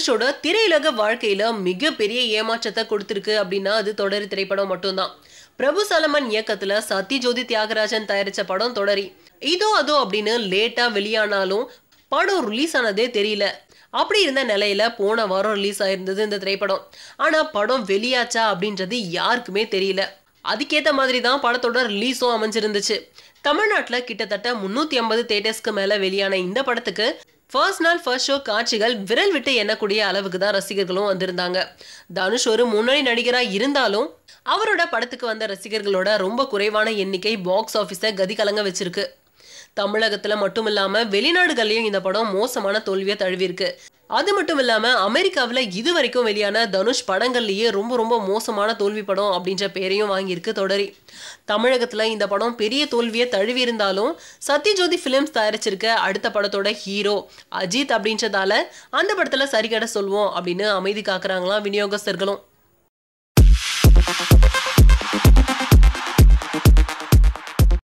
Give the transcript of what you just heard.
தனுஷோட திரையுலக வாழ்க்கையில மிகப்பெரிய ஏமாற்றத்தை கொடுத்திருக்கு அப்படின்னா அது தொடர் திரைப்படம் மட்டும்தான் பிரபு சலமன் இயக்கத்துல சத்யஜோதி தியாகராஜன் தயாரிச்ச படம் தொடரி இதோ அதோ அப்படின்னு லேட்டா வெளியானாலும் படம் ரிலீஸ் ஆனதே தெரியல அப்படி இருந்த நிலையில போன வாரம் ரிலீஸ் ஆயிருந்தது இந்த திரைப்படம் ஆனா படம் வெளியாச்சா அப்படின்றது யாருக்குமே தெரியல அதுக்கேத்த மாதிரி தான் படத்தோட ரிலீஸும் அமைஞ்சிருந்துச்சு தமிழ்நாட்டுல கிட்டத்தட்ட முன்னூத்தி ஐம்பது தேட்டர்ஸ்க்கு மேல வெளியான இந்த படத்துக்கு ஃபர்ஸ்ட் நாள் ஃபர்ஸ்ட் ஷோ காட்சிகள் விரல் விட்டு எண்ணக்கூடிய அளவுக்கு தான் ரசிகர்களும் வந்திருந்தாங்க தனுஷ் ஒரு முன்னணி நடிகரா இருந்தாலும் அவரோட படத்துக்கு வந்த ரசிகர்களோட ரொம்ப குறைவான எண்ணிக்கை பாக்ஸ் ஆஃபீஸை கதி கலங்க வச்சிருக்கு தமிழகத்துல மட்டும் இல்லாம வெளிநாடுகள்லயும் இந்த படம் மோசமான தோல்வியை தழுவிருக்கு அது மட்டும் இல்லாம அமெரிக்காவில் இது வரைக்கும் வெளியான தனுஷ் படங்கள்லயே ரொம்ப ரொம்ப மோசமான தோல்வி படம் அப்படின்ற பேரையும் வாங்கியிருக்கு தொடரி தமிழகத்துல இந்த படம் பெரிய தோல்வியை தழுவி இருந்தாலும் சத்யஜோதி பிலிம்ஸ் தயாரிச்சிருக்க அடுத்த படத்தோட ஹீரோ அஜித் அப்படின்றதால அந்த படத்துல சரிகட சொல்வோம் அப்படின்னு அமைதி காக்குறாங்களாம் விநியோகஸ்தர்களும்